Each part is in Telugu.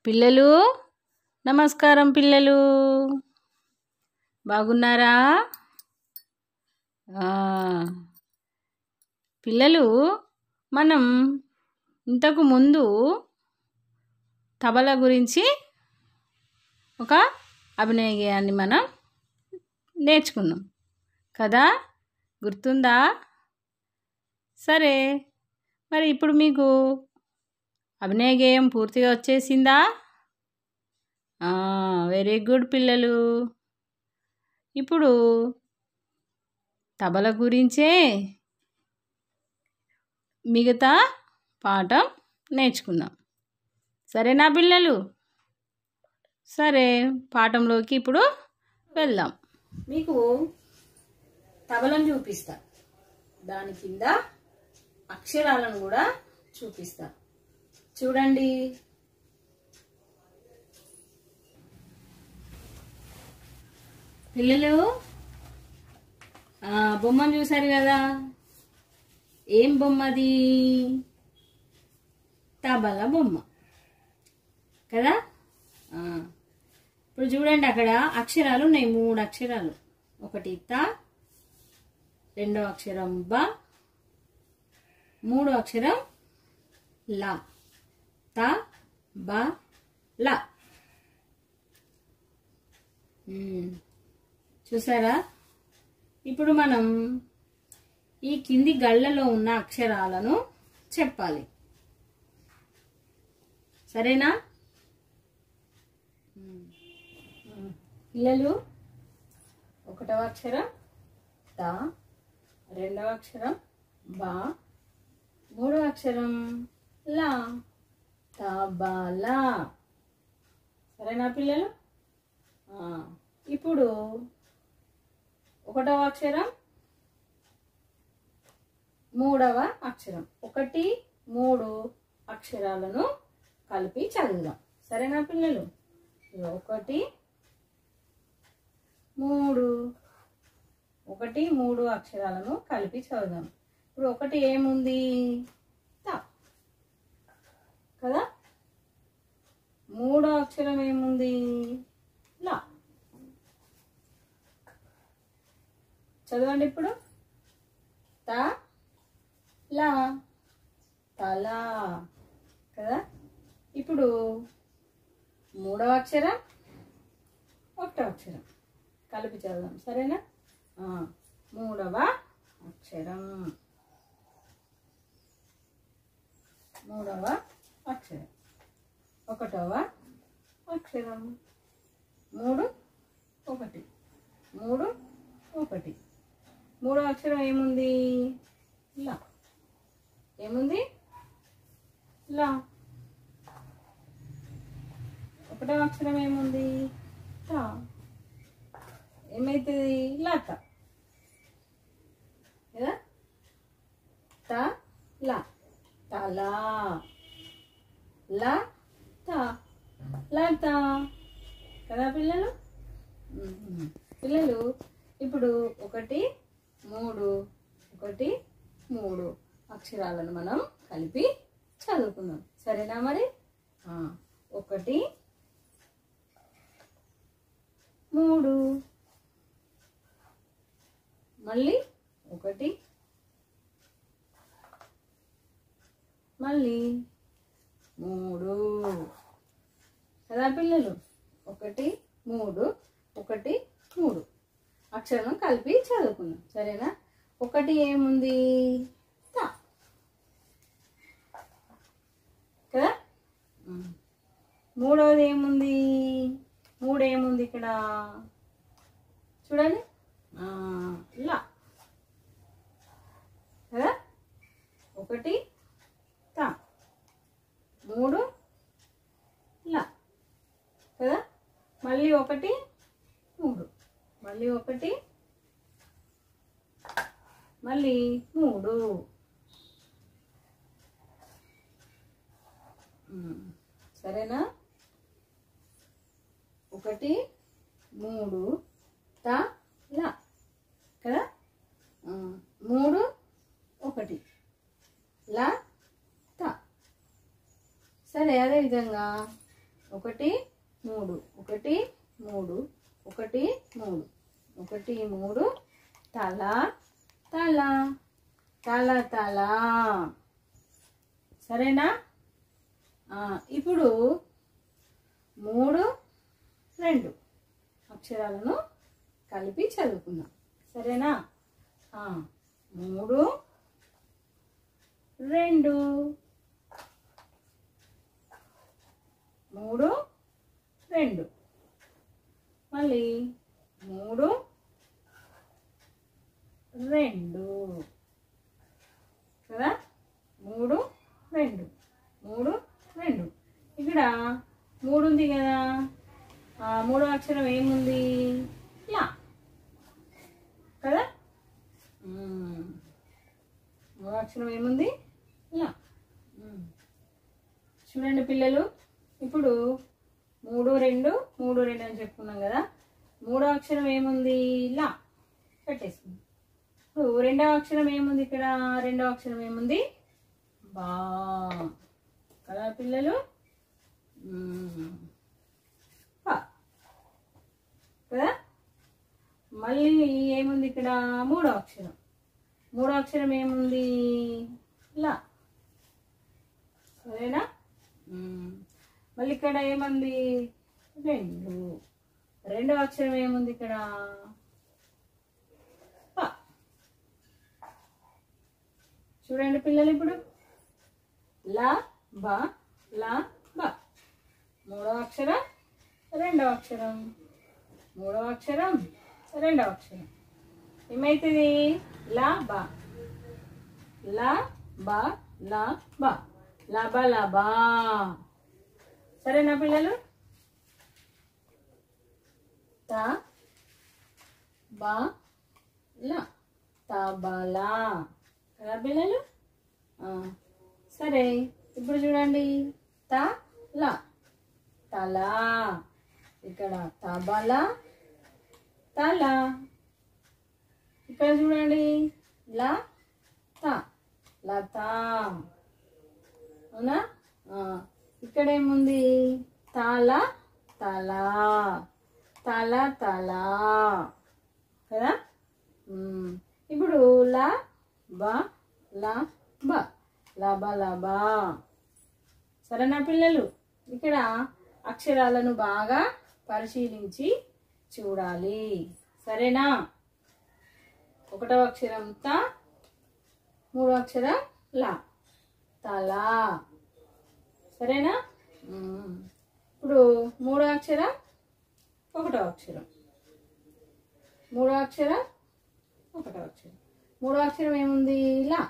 పిల్లలు నమస్కారం పిల్లలు బాగున్నారా ఆ, పిల్లలు మనం ఇంతకు ముందు తబల గురించి ఒక అభినయ గేయాన్ని మనం నేర్చుకున్నాం కదా గుర్తుందా సరే మరి ఇప్పుడు మీకు అభినయ గేయం పూర్తిగా వచ్చేసిందా వెరీ గుడ్ పిల్లలు ఇప్పుడు తబల గురించే మిగతా పాఠం నేర్చుకుందాం సరేనా పిల్లలు సరే పాఠంలోకి ఇప్పుడు వెళ్దాం మీకు తబలను చూపిస్తా దాని కింద అక్షరాలను కూడా చూపిస్తా చూడండి పిల్లలు ఆ, బొమ్మను చూసారు కదా ఏం బొమ్మది తబల బొమ్మ కదా ఆ, ఇప్పుడు చూడండి అక్కడ అక్షరాలు ఉన్నాయి మూడు అక్షరాలు ఒకటి త రెండో అక్షరం బ మూడో అక్షరం లా త బ ల మ్మ్. చూసారా ఇప్పుడు మనం ఈ కింది గళ్ళలో ఉన్న అక్షరాలను చెప్పాలి సరేనా మ్మ్. మ్మ్. పిల్లలు ఒకటవ అక్షరం త రెండవ అక్షరం బా మూడవ అక్షరం లా తబలా సరేనా పిల్లలు ఆ, ఇప్పుడు ఒకటవ అక్షరం మూడవ అక్షరం ఒకటి మూడు అక్షరాలను కలిపి చదువుదాం సరేనా పిల్లలు ఇదిగో ఒకటి మూడు ఒకటి మూడు అక్షరాలను కలిపి చదువుదాం ఇప్పుడు ఒకటి ఏముంది త కదా మూడో అక్షరం ఏముంది లా చదవండి ఇప్పుడు త లా తలా కదా ఇప్పుడు మూడవ అక్షరం ఒకటో అక్షరం కలిపి చదువుదాం సరేనా ఆ, మూడవ అక్షరం మూడవ అక్షరం ఒకటవ అక్షరం మూడు ఒకటి మూడు ఒకటి మూడో అక్షరం ఏముంది లా ఏముంది లా ఒకటో అక్షరం ఏముంది తా ఏమైతుంది లత కదా త లా తలా లా త లత కదా పిల్లలు మ్మ్. పిల్లలు ఇప్పుడు ఒకటి మూడు ఒకటి మూడు అక్షరాలను మనం కలిపి చదువుకుందాం సరేనా మరి ఆ, ఒకటి మూడు మళ్ళీ ఒకటి మళ్ళీ మూడు కదా పిల్లలు ఒకటి మూడు ఒకటి మూడు అక్షరం కలిపి చదువుకుందాం సరేనా ఒకటి ఏముంది త కదా ఉమ్. మూడవది ఏముంది మూడు ఏముంది ఇక్కడ చూడండి ఆ, లా కదా ఒకటి త మూడు లా కదా మళ్ళీ ఒకటి మూడు మళ్ళీ ఒకటి మళ్ళీ మూడు ఉమ్, సరేనా ఒకటి మూడు త లా కదా ఆ, మూడు ఒకటి లా త సరే అదేవిధంగా ఒకటి మూడు ఒకటి మూడు ఒకటి మూడు ఒకటి మూడు తల తల తల తల సరేనా ఆ, ఇప్పుడు మూడు రెండు అక్షరాలను కలిపి చదువుకుందాం సరేనా ఆ, మూడు రెండు మూడు రెండు మళ్ళీ మూడు రెండు కదా మూడు రెండు మూడు రెండు ఇక్కడ మూడు ఉంది కదా ఆ మూడో అక్షరం ఏముంది లా కదా మ్మ్. మూడో అక్షరం ఏముంది లా మ్మ్. చూడండి పిల్లలు ఇప్పుడు మూడు రెండు మూడు రెండు అని చెప్పుకున్నాం కదా మూడో అక్షరం ఏముంది లా పెట్టేసుకుందాం ఇప్పుడు రెండవ అక్షరం ఏముంది ఇక్కడ రెండవ అక్షరం ఏముంది బా కదా పిల్లలు మ్మ్. బా. కదా మళ్ళీ ఏముంది ఇక్కడ మూడో అక్షరం మూడో అక్షరం ఏముంది లా సరేనా మ్మ్. మళ్ళీ ఇక్కడ ఏముంది రెండు రెండో అక్షరం ఏముంది ఇక్కడ ప. చూడండి పిల్లలు ఇప్పుడు లా బ లా బ మూడో అక్షరం రెండో అక్షరం మూడో అక్షరం రెండో అక్షరం ఏమైతుంది లా బ లా బ లా బ లబ లబా సరేనా పిల్లలు త బ ల తబలా కదా పిల్లలు ఆ, సరే ఇప్పుడు చూడండి త ల తల ఇక్కడ తబల తల ఇక్కడ చూడండి ల త లత అవునా ఆ, ఇక్కడ ఏముంది తల తల తల తల కదా మ్మ్. ఇప్పుడు ల బ ల బ లబ లబ సరేనా పిల్లలు ఇక్కడ అక్షరాలను బాగా పరిశీలించి చూడాలి సరేనా ఒకటవ అక్షరం త మూడో అక్షరం లా తల సరేనా మ్మ్. ఇప్పుడు మూడో అక్షరం ఒకటో అక్షరం మూడో అక్షరం ఒకటో అక్షరం మూడో అక్షరం ఏముంది లా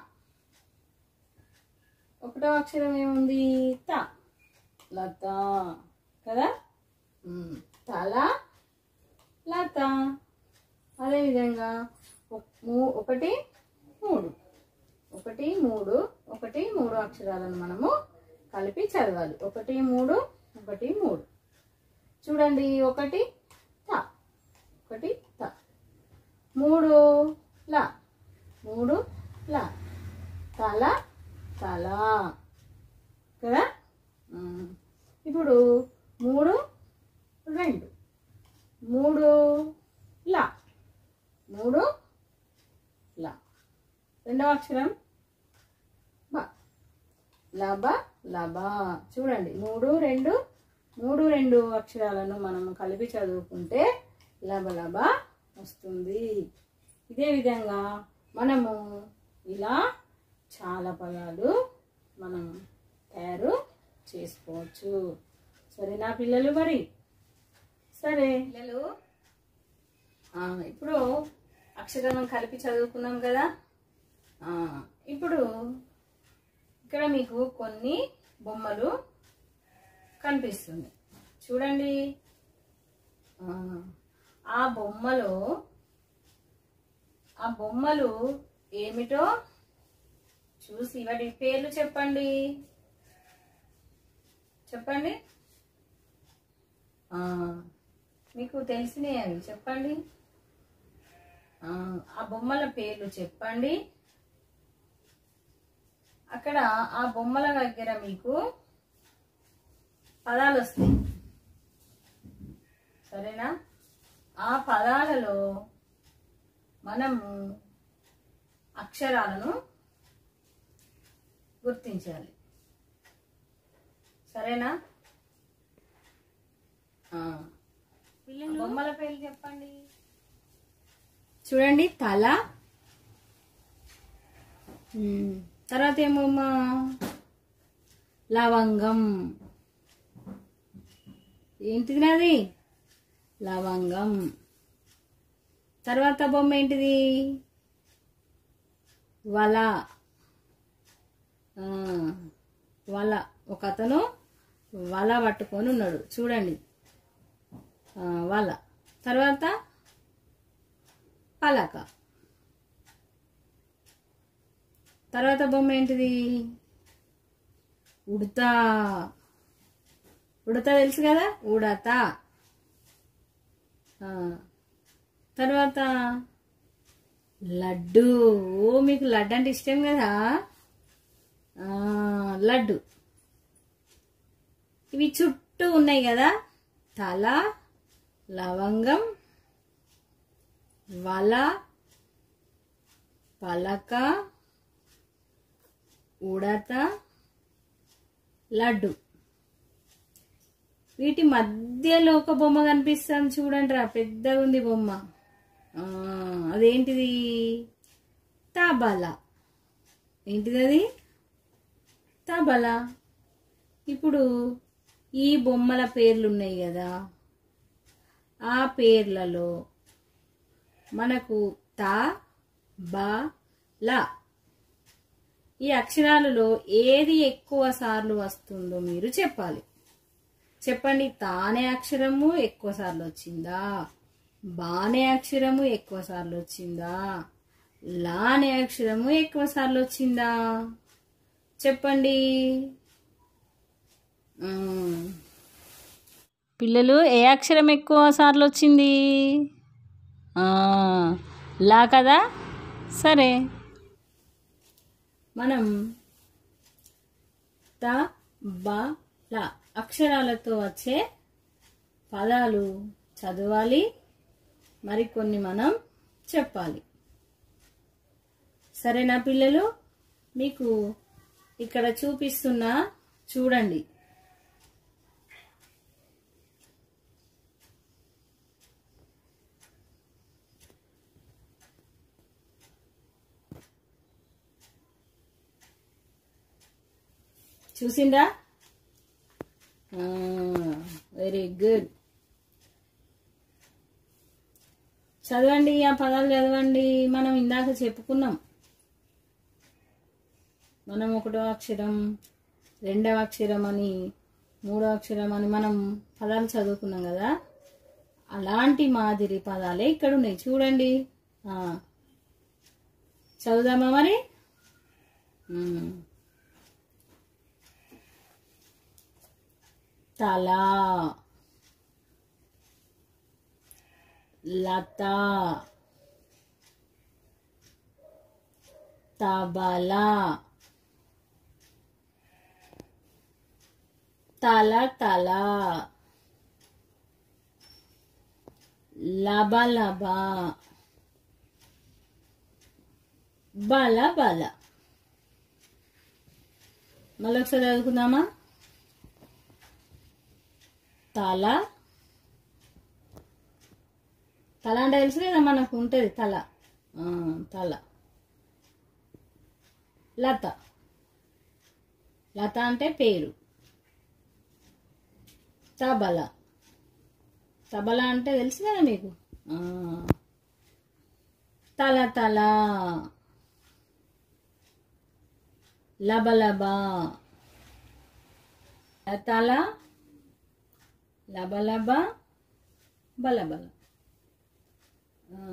ఒకటో అక్షరం ఏముంది త లత కదా మ్మ్. తల లత అదేవిధంగా ఒక- మూ- ఒకటి మూడు ఒకటి మూడు ఒకటి మూడు అక్షరాలను మనము కలిపి చదవాలి ఒకటి మూడు ఒకటి మూడు చూడండి ఒకటి త ఒకటి త మూడు ల మూడు ల తల తల కదా మ్మ్. ఇప్పుడు మూడు రెండు మూడు ల మూడు ల రెండవ అక్షరం బ లబ లబ చూడండి మూడు రెండు మూడు రెండు అక్షరాలను మనం కలిపి చదువుకుంటే లబ లబ వస్తుంది ఇదే విధంగా మనము ఇలా చాలా పదాలు మనం తయారు చేసుకోవచ్చు సరేనా పిల్లలు మరి సరే పిల్లలు ఆ, ఇప్పుడు అక్షరాలను కలిపి చదువుకున్నాం కదా ఆ, ఇప్పుడు ఇక్కడ మీకు కొన్ని బొమ్మలు కనిపిస్తుంది చూడండి ఆ, ఆ బొమ్మలో ఆ బొమ్మలు ఏమిటో చూసి వాటి పేర్లు చెప్పండి చెప్పండి ఆ, మీకు తెలిసినవి అవి చెప్పండి ఆ, ఆ బొమ్మల పేర్లు చెప్పండి అక్కడ ఆ బొమ్మల దగ్గర మీకు పదాలు వస్తాయి సరేనా ఆ పదాలలో మనము అక్షరాలను గుర్తించాలి సరేనా ఆ. బొమ్మల పేర్లు చెప్పండి చూడండి తల ఉమ్, తర్వాత ఏమమ్మా లవంగం ఏంటిది నాది లవంగం తర్వాత బొమ్మ ఏంటిది వల ఆ, వల ఒక అతను వల పట్టుకొని ఉన్నాడు చూడండి ఆ, వల తర్వాత పలక తర్వాత బొమ్మ ఏంటిది ఉడత ఉడత తెలుసు కదా ఉడత ఆ, తర్వాత లడ్డు ఓ మీకు లడ్డు అంటే ఇష్టం కదా ఆ, లడ్డు ఇవి చుట్టూ ఉన్నాయి కదా తల లవంగం వల పలక ఉడత లడ్డు వీటి మధ్యలో ఒక బొమ్మ కనిపిస్తుంది చూడండి రా పెద్దగా ఉంది బొమ్మ ఆ, అదేంటిది తబలా ఏంటిది అది తబలా ఇప్పుడు ఈ బొమ్మల పేర్లు ఉన్నాయి కదా ఆ పేర్లలో మనకు త బ ల ఈ అక్షరాలలో ఏది ఎక్కువ సార్లు వస్తుందో మీరు చెప్పాలి చెప్పండి తానే అక్షరము ఎక్కువ సార్లు వచ్చిందా బానే అక్షరము ఎక్కువ సార్లు వచ్చిందా లానే అక్షరము ఎక్కువ సార్లు వచ్చిందా చెప్పండి మ్మ్. పిల్లలు ఏ అక్షరం ఎక్కువ సార్లు వచ్చింది ఆ, లా కదా సరే మనం త బ ల అక్షరాలతో వచ్చే పదాలు చదవాలి మరికొన్ని మనం చెప్పాలి సరేనా పిల్లలు మీకు ఇక్కడ చూపిస్తున్నా చూడండి చూసిందా వెరీ గుడ్ చదవండి ఆ పదాలు చదవండి మనం ఇందాక చెప్పుకున్నాం మనం ఒకటో అక్షరం రెండవ అక్షరం అని మూడో అక్షరం అని మనం పదాలు చదువుకున్నాం కదా అలాంటి మాదిరి పదాలే ఇక్కడ ఉన్నాయి చూడండి ఆ. చదువుదామా మరి మ్మ్. తల లత తబల తల తల లబ లబ బల బల మళ్ళీ ఒకసారి చదువుకుందామా తల తల అంటే తెలుసు కదా మనకు ఉంటుంది తల ఆ, తల లత లత అంటే పేరు తబల తబల అంటే తెలుసు కదా మీకు ఆ. తల తల లబలబ తల లబలబ బలబల ఆ.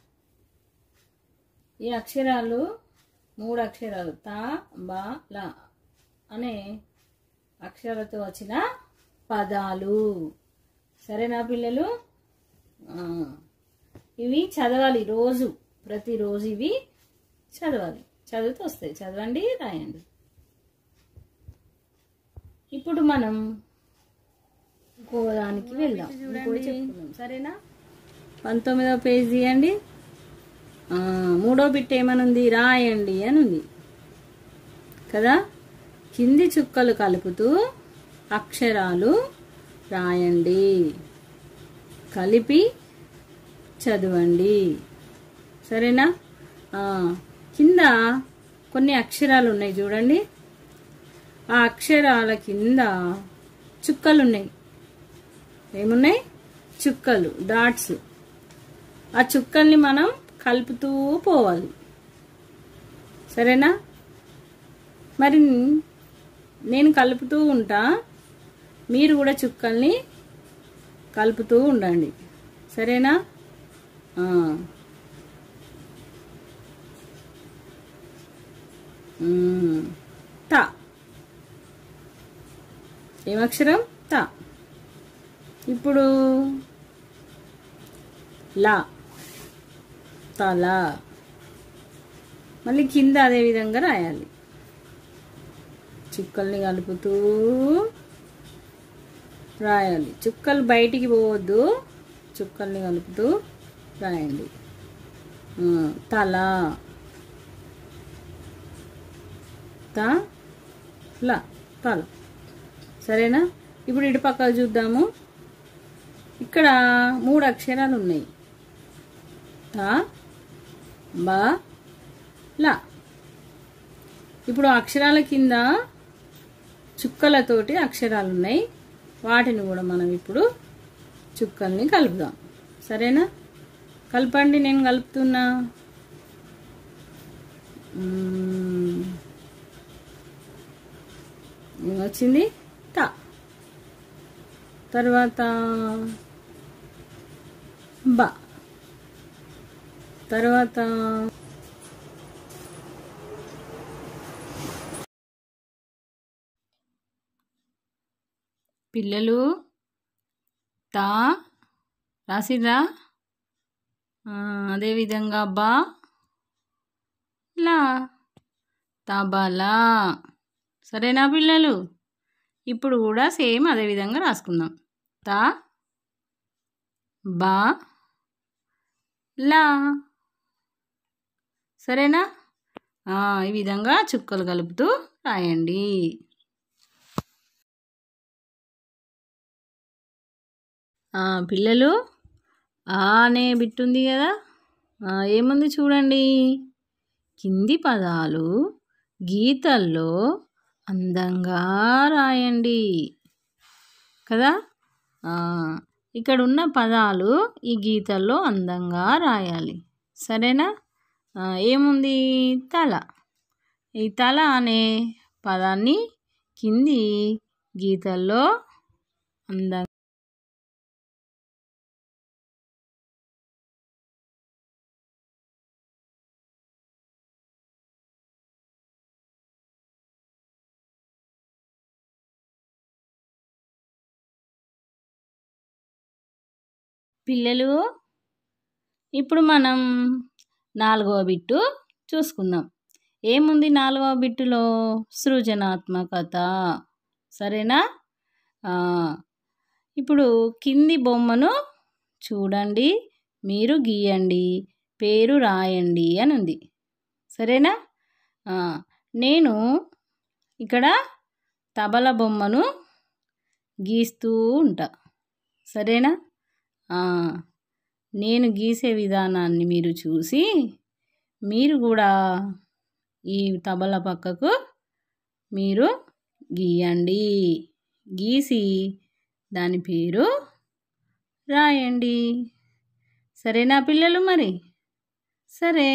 ఈ అక్షరాలు మూడు అక్షరాలు తా బా ల అనే అక్షరాలతో వచ్చిన పదాలు సరేనా పిల్లలు ఆ. ఇవి చదవాలి రోజు ప్రతిరోజు ఇవి చదవాలి చదివితే వస్తాయి చదవండి రాయండి ఇప్పుడు మనం ఇంకో దానికి వెళ్దాం ఇంకోటి చెప్పుకుందాం సరేనా పంతొమ్మిదవ పేజ్ తీయండి ఆ, మూడో బిట్ ఏమనుంది రాయండి అని ఉంది కదా కింది చుక్కలు కలుపుతూ అక్షరాలు రాయండి కలిపి చదవండి సరేనా ఆ, కింద కొన్ని అక్షరాలు ఉన్నాయి చూడండి ఆ అక్షరాల కింద చుక్కలు ఉన్నాయి ఏమున్నాయి చుక్కలు డాట్స్ ఆ చుక్కల్ని మనం కలుపుతూ పోవాలి సరేనా మరి నేను కలుపుతూ ఉంటా మీరు కూడా చుక్కల్ని కలుపుతూ ఉండండి సరేనా ఆ. మ్మ్. త ఏమక్షరం త ఇప్పుడు లా తల మళ్ళీ కింద అదే విధంగా రాయాలి చుక్కల్ని కలుపుతూ రాయాలి చుక్కలు బయటికి పోవద్దు చుక్కల్ని కలుపుతూ రాయండి ఆ, తల త ల తల సరేనా ఇప్పుడు ఇటు పక్క చూద్దాము ఇక్కడ మూడు అక్షరాలు ఉన్నాయి త బ ల ఇప్పుడు అక్షరాల కింద చుక్కలతోటి అక్షరాలు ఉన్నాయి వాటిని కూడా మనం ఇప్పుడు చుక్కల్ని కలుపుదాం సరేనా కలపండి నేను కలుపుతున్నా మ్మ్. ఏమొచ్చింది త తర్వాత బ తర్వాత పిల్లలు తా రాసిరా అదేవిధంగా బా లా తబలా సరేనా పిల్లలు ఇప్పుడు కూడా సేమ్ అదే విధంగా రాసుకుందాం తా బా లా సరేనా ఆ, ఈ విధంగా చుక్కలు కలుపుతూ రాయండి ఆ, పిల్లలు ఆ అనే బిట్ ఉంది కదా ఆ, ఏముంది చూడండి కింది పదాలు గీతల్లో అందంగా రాయండి కదా ఆ, ఇక్కడ ఉన్న పదాలు ఈ గీతల్లో అందంగా రాయాలి సరేనా ఆ, ఏముంది తల ఈ తల అనే పదాన్ని కింది గీతల్లో అందంగా పిల్లలు ఇప్పుడు మనం నాలుగవ బిట్టు చూసుకుందాం ఏముంది నాలుగవ బిట్టులో సృజనాత్మకత సరేనా ఆ, ఇప్పుడు కింది బొమ్మను చూడండి మీరు గీయండి పేరు రాయండి అని ఉంది సరేనా ఆ, నేను ఇక్కడ తబల బొమ్మను గీస్తూ ఉంటా సరేనా ఆ, నేను గీసే విధానాన్ని మీరు చూసి మీరు కూడా ఈ తబల పక్కకు మీరు గీయండి గీసి దాని పేరు రాయండి సరేనా పిల్లలు మరి సరే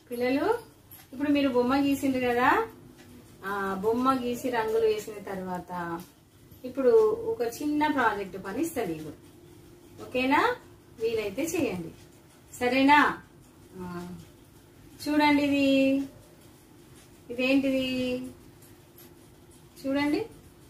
పిల్లలు ఇప్పుడు మీరు బొమ్మ గీసిండ్రు కదా ఆ బొమ్మ గీసి రంగులు వేసిన తర్వాత ఇప్పుడు ఒక చిన్న ప్రాజెక్ట్ పని ఇస్తుంది ఇప్పుడు ఓకేనా వీలైతే చేయండి సరేనా ఆ, చూడండి ఇది ఇదేంటిది చూడండి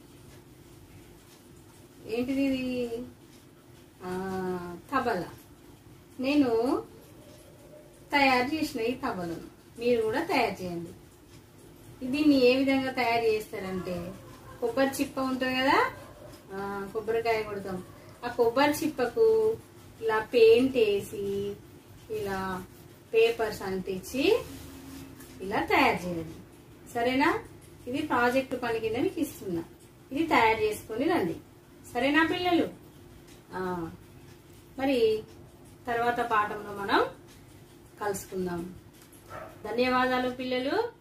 ఏంటిది ఇది ఆ, తబలా నేను తయారు చేసిన ఈ తబలను మీరు కూడా తయారు చేయండి దీన్ని ఏ విధంగా తయారు చేస్తారంటే కొబ్బరి చిప్ప ఉంటుంది కదా ఆ, కొబ్బరికాయ కొడతాం ఆ కొబ్బరి చిప్పకు ఇలా పెయింట్ వేసి ఇలా పేపర్స్ అంటించి ఇలా తయారు చేయండి సరేనా ఇది ప్రాజెక్ట్ పని కింద మీకు ఇస్తున్నా ఇది తయారు చేసుకొని రండి సరేనా పిల్లలు ఆ, మరి తర్వాత పాఠంలో మనం కలుసుకుందాం ధన్యవాదాలు పిల్లలు